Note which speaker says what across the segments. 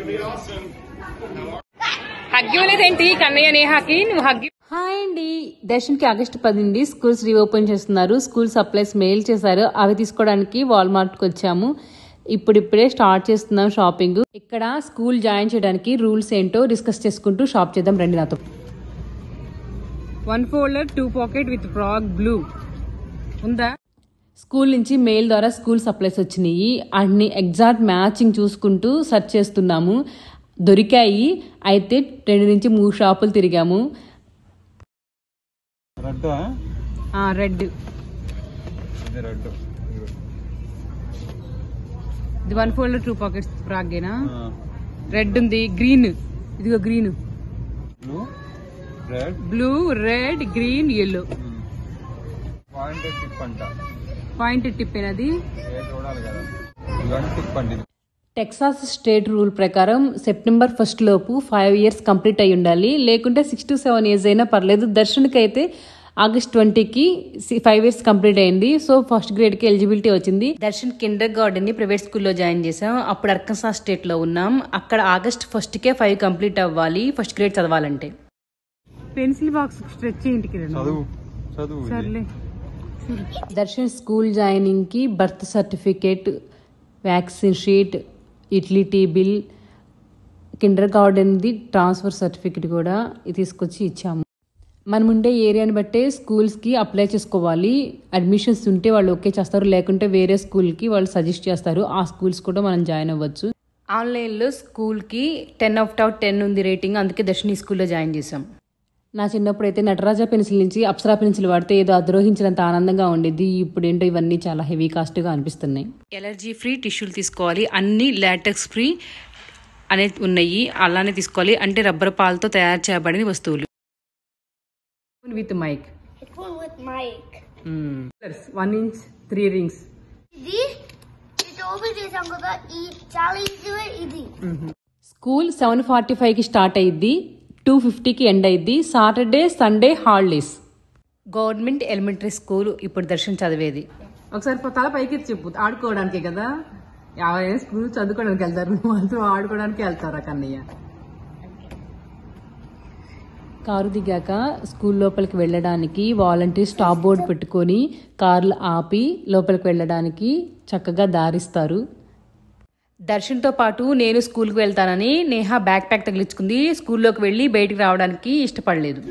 Speaker 1: Huggy ఇవ్వలేదేంటి Kannayya నేహాకి నువ్వు హగ్గి hi అండి దర్శన్కి ఆగస్టు పదింది స్కూల్స్ రీఓపెన్ చేస్తున్నారు స్కూల్ సప్లైస్ మెయిల్ చేశారు అవి తీసుకోవడానికి వాల్మార్ట్కి వచ్చాము ఇప్పుడిప్పుడే స్టార్ట్ చేస్తున్నాం షాపింగ్ ఇక్కడ స్కూల్ జాయిన్ చేయడానికి రూల్స్ ఏంటో డిస్కస్ చేసుకుంటూ షాప్ చేద్దాం రండి నాతో one folder two pocket with frock blue ఉందా స్కూల్ నుంచి మెయిల్ ద్వారా స్కూల్ సప్లైస్ వచ్చినాయి అన్ని ఎగ్జాక్ట్ మ్యాచింగ్ చూసుకుంటూ సెర్చ్ చేస్తున్నాము దొరికాయి అయితే రెండు నుంచి మూడు షాపులు తిరిగాము
Speaker 2: రెడ్
Speaker 1: రెడ్
Speaker 2: ఇది రెడ్
Speaker 1: ఇది వన్ ఫోల్డర్ టూ పాకెట్స్ ఫ్రాగేనా రెడ్ ఉంది గ్రీన్ ఇదిగో green
Speaker 2: blue red
Speaker 1: blue red green yellow
Speaker 2: point tip అంట
Speaker 1: పాయింట్ టిప్ అది
Speaker 2: ఏ చూడాలి కదా ఇవన్నీ టిప్ అండి ఇది
Speaker 1: టెక్సాస్ స్టేట్ రూల్ ప్రకారం సెప్టెంబర్ ఫస్ట్ లోపు ఫైవ్ ఇయర్స్ కంప్లీట్ అయి ఉండాలి లేకుంటే సిక్స్ టు సెవెన్ ఇయర్స్ అయినా పర్లేదు దర్శన్కి అయితే ఆగస్ట్ ట్వంటీకి ఫైవ్ ఇయర్స్ కంప్లీట్ అయింది సో ఫస్ట్ గ్రేడ్ కి ఎలిజిబిలిటీ వచ్చింది దర్శన్ కిండర్ గార్డెన్ ని ప్రైవేట్ స్కూల్లో జాయిన్ చేసాం అప్పుడు అర్కన్సా స్టేట్ లో ఉన్నాం అక్కడ ఆగస్ట్ ఫస్ట్ కే ఫైవ్ కంప్లీట్ అవ్వాలి ఫస్ట్ గ్రేడ్ చదవాలంటే పెన్సిల్ బాక్స్ స్ట్రెచ్ ఇంటికి
Speaker 2: చదువు చదువు ఇది.
Speaker 1: సర్లే దర్శన్ స్కూల్ జాయినింగ్ కి birth certificate vaccine sheet utility bill కిండర్ గార్డెన్ది ట్రాన్స్ఫర్ సర్టిఫికేట్ కూడా ఇది తీసుకొచ్చి ఇచ్చాము మనం ఉండే ఏరియాని బట్టే స్కూల్స్కి అప్లై చేసుకోవాలి అడ్మిషన్స్ ఉంటే వాళ్ళు ఓకే చేస్తారు లేకుంటే వేరే స్కూల్కి వాళ్ళు సజెస్ట్ చేస్తారు ఆ స్కూల్స్ కూడా మనం జాయిన్ అవ్వచ్చు ఆన్లైన్లో స్కూల్కి టెన్ ఆఫ్ అవుట్ టెన్ ఉంది రేటింగ్ అందుకే దర్శని స్కూల్లో జాయిన్ చేసాం నా చిన్నప్పుడు అయితే నటరాజా పెన్సిల్ నుంచి అప్సరా పెన్సిల్ వాడితే ఏదో అద్రోహించినంత ఆనందంగా ఉండేది ఇప్పుడు ఏంటో ఇవన్నీ చాలా హెవీ కాస్ట్గా అనిపిస్తున్నాయి ఎలర్జీ ఫ్రీ టిష్యూలు తీసుకోవాలి అన్ని లాటెక్స్ ఫ్రీ అనేది ఉన్నాయి అలానే తీసుకోవాలి అంటే రబ్బర్ పాలతో తయారు చేయబడిన వస్తువులు with mic
Speaker 3: Spoon with mic.
Speaker 1: One inch three rings
Speaker 3: ఇది ఇది ఓపెన్ చేసాం కదా ఈ చాలా ఈజీగా ఇది
Speaker 1: స్కూల్ సెవెన్ ఫార్టీ ఫైవ్కి స్టార్ట్ అయ్యిద్ది టూ ఫిఫ్టీకి ఎండ్ అయ్యిద్ది Saturday Sunday holidays government elementary school ఇప్పుడు దర్శనం చదివేది ఒకసారి తల పైకి చెప్పు ఆడుకోవడానికే కదా ఎవరైనా స్కూల్ చదువుకోవడానికి వెళ్తారు మాత్రం ఆడుకోవడానికి వెళ్తారా కన్నయ్య కారు దిగాక స్కూల్ లోపలికి వెళ్ళడానికి వాలంటీర్ స్టాప్ బోర్డు పెట్టుకొని కార్లు ఆపి లోపలికి వెళ్ళడానికి చక్కగా దారిస్తారు దర్శన్తో పాటు నేను స్కూల్కి వెళ్తానని నేహ బ్యాక్ ప్యాక్ తగిలించుకుంది స్కూల్లోకి వెళ్ళి బయటికి రావడానికి ఇష్టపడలేదు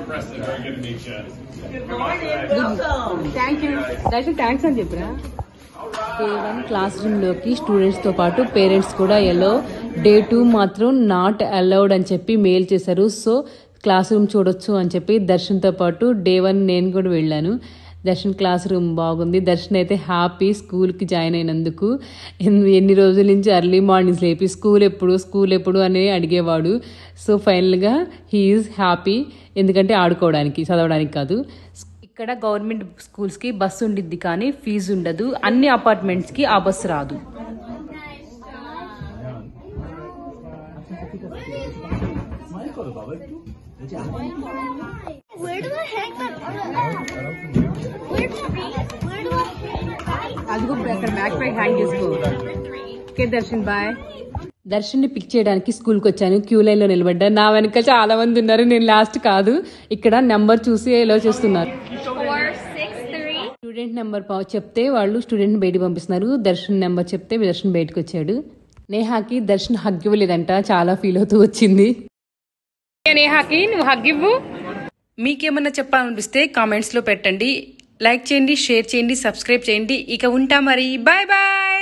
Speaker 1: థ్యాంక్ యూ దర్శన్ థ్యాంక్స్ అని చెప్పరా డే వన్ క్లాస్ రూమ్ లోకి స్టూడెంట్స్ తో పాటు పేరెంట్స్ కూడా ఎల్లో డే టూ మాత్రం నాట్ అలౌడ్ అని చెప్పి మెయిల్ చేశారు సో క్లాస్ రూమ్ చూడొచ్చు అని చెప్పి దర్శన్తో పాటు డే వన్ నేను కూడా వెళ్ళాను దర్శన్ క్లాస్ రూమ్ బాగుంది దర్శన్ అయితే హ్యాపీ స్కూల్కి జాయిన్ అయినందుకు ఎన్ని ఎన్ని రోజుల నుంచి ఎర్లీ మార్నింగ్స్ లేపి స్కూల్ ఎప్పుడు స్కూల్ ఎప్పుడు అని అడిగేవాడు సో ఫైనల్గా హీఈస్ హ్యాపీ ఎందుకంటే ఆడుకోవడానికి చదవడానికి కాదు ఇక్కడ గవర్నమెంట్ స్కూల్స్కి బస్సు ఉండిద్ది కానీ ఫీజు ఉండదు అన్ని అపార్ట్మెంట్స్కి ఆ బస్సు రాదు
Speaker 3: Where do I hang that? Where do I where do I hang that?
Speaker 1: అదిగో అక్కడ బ్యాక్ ప్యాక్ హ్యాంగ్ చేసుకో ఓకే దర్శన్ బాయ్ దర్శన్ ని పిక్ చేయడానికి స్కూల్ కి వచ్చాను క్యూ లైన్ లో నిలబడ్డా నా వెనక చాలా మంది ఉన్నారు నేను లాస్ట్ కాదు ఇక్కడ నెంబర్ చూసి ఎలా చేస్తున్నారు
Speaker 3: Four, six, three.
Speaker 1: Student number చెప్తే వాళ్ళు స్టూడెంట్ బయటికి పంపిస్తున్నారు దర్శన్ నెంబర్ చెప్తే దర్శన్ బయటకు వచ్చాడు నేహాకి దర్శన్ హగ్ ఇవ్వలేదంట చాలా ఫీల్ అవుతూ వచ్చింది నేహాకి నువ్వు హగ్ ఇవ్వు మీకేమన్నా చెప్పాలనిపిస్తే కామెంట్స్ లో పెట్టండి లైక్ చేయండి షేర్ చేయండి సబ్స్క్రైబ్ చేయండి ఇక ఉంటా మరి బాయ్ బాయ్